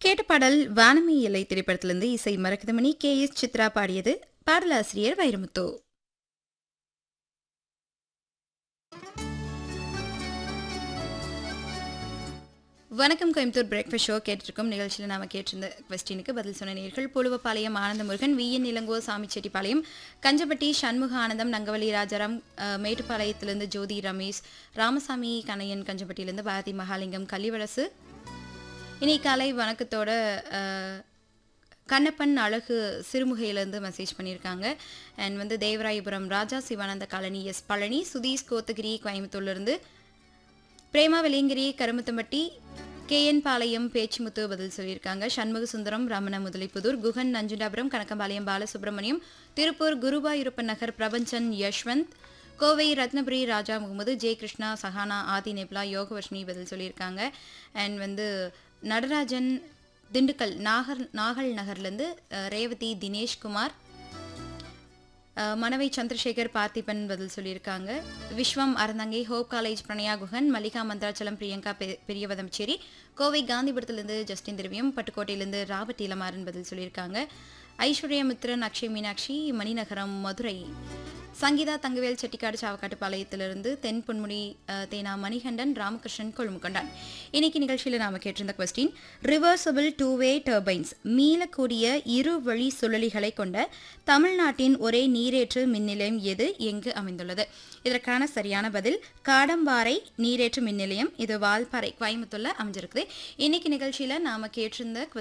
கேட்ட பாடல் வானமே எல்லை திரைப்படத்திலிருந்து இசை மரகதமணி கே எஸ் சித்ரா பாடியது பாடலாசிரியர் வைரமுத்து வணக்கம் கோயம்புத்தூர் பிரேக்ஃபாஸ்ட் ஷோ கேட்டிருக்கோம் நிகழ்ச்சியில் நாம கேட்டிருந்த கொஸ்டினுக்கு பதில் சொன்ன நேர்கள் புழுவப்பாளையம் ஆனந்தமுருகன் வி என் இளங்கோ சாமிச்செட்டிப்பாளையம் கஞ்சப்பட்டி சண்முக ஆனந்தம் நங்கவலி ராஜாராம் அஹ், மேட்டுப்பாளையத்திலிருந்து ஜோதி ரமேஷ் ராமசாமி கணையன் கஞ்சப்பட்டியிலிருந்து பாரதி மகாலிங்கம் கள்ளிவரசு இனி காலை வணக்கத்தோட அஹ், கண்ணப்பன் அழகு சிறுமுகையிலேருந்து மெசேஜ் பண்ணியிருக்காங்க அண்ட் வந்து தேவராயபுரம் ராஜா சிவானந்த காலனி எஸ் பழனி சுதீஷ் கோத்தகிரி கோயம்புத்தூர்லேருந்து பிரேமா வெலியங்கிரி கருமத்தம்பட்டி கேஎன் பாளையம் பேச்சுமுத்து பதில் சொல்லியிருக்காங்க சண்முக சுந்தரம் ரமண முதலிப்புதூர் குகன் நஞ்சுண்டாபுரம் கனகம்பாளையம் பாலசுப்ரமணியம் திருப்பூர் குருவாயூரப்பன் நகர் பிரபஞ்சன் யஷ்வந்த் கோவை ரத்னபுரி ராஜா முகமது ஜெய கிருஷ்ணா சஹானா ஆதி நெப்லா யோகவர்ஷினி பதில் சொல்லியிருக்காங்க அண்ட் வந்து நடராஜன் திண்டுக்கல் நாகர் நாகல் நகர்லேருந்து அஹ், ரேவதி தினேஷ்குமார் அஹ், மணவை சந்திரசேகர் பார்த்திபன் பதில் சொல்லியிருக்காங்க விஸ்வம் அறந்தங்கை ஹோப் காலேஜ் பிரணயா குஹன் மல்லிகா மந்திராச்சலம் பிரியங்கா பெ- பெரியவதம்சேரி கோவை காந்திபுரத்திலிருந்து ஜஸ்டின் திரவியம் பட்டுக்கோட்டையிலிருந்து ராபர்ட் இளமாறன் பதில் சொல்லியிருக்காங்க ஐஸ்வர்யா மித்ரன் அக்ஷய் மீனாட்சி மணிநகரம் மதுரை சங்கீதா தங்கவேல் செட்டிக்காடு சாவக்காட்டுப்பாளையத்திலிருந்து தென் பொன்முடி அஹ், தேனா மணிகண்டன் ராமகிருஷ்ணன் கொழுமுகொண்டான் இன்னைக்கு நிகழ்ச்சியில் நாம கேட்டிருந்த question reversible two way turbines மீளக்கூடிய இரு வழி சுழலிகளை கொண்ட தமிழ்நாட்டின் ஒரே நீரேற்று மின் நிலையம் எது எங்கு அமைந்துள்ளது இதற்கான சரியான பதில் காடம்பாறை நீரேற்று மின் நிலையம் இது வால்பாறை கோயம்புத்தூர்ல அமைஞ்சிருக்குது இன்னைக்கு நிகழ்ச்சியில நாம கேட்டிருந்த